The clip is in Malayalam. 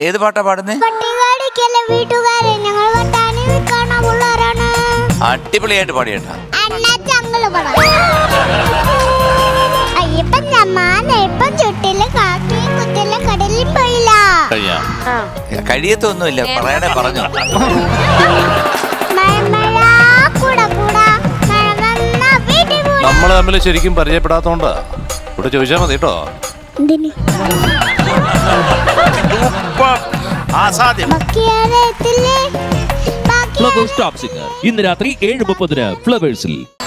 ഏത് പാട്ടാ പാടുന്നേ പട്ടികാടിക്കല്ല വീട്ടുകാരെ ഞങ്ങൾ വട്ടാനി കാണാമുള്ളവരാണ് അടിപൊളിയായിട്ട് പാടിയേട്ടാ അണ്ണാ ചങ്ങള് പറ അയ്യപ്പൻ നമ്മ ഇപ്പം ചുട്ടില് കാക്കിയും കുത്തില് കടലിൽ പോയില്ല കഴിഞ്ഞ കഴിയത്തൊന്നുമില്ല പറയണേ പറഞ്ഞു മഴ മഴ കൂട കൂട മഴ വന്ന വീട്ടിൽ കൂട നമ്മൾ തമ്മിൽ ശരിക്കും പരിചയപ്പെടാത്തോണ്ടാ ഇവിടെ ചോദിച്ചാൽ മതി കേട്ടോ എന്തിന് അസാധ്യം ബാക്കിയാരെത്തില്ലേ ബാക്കി ഫ്ലവേഴ്സ് ടോപ് സിംഗർ ഇന്ന് രാത്രി ഏഴ് മുപ്പതിന് ഫ്ലവേഴ്സിൽ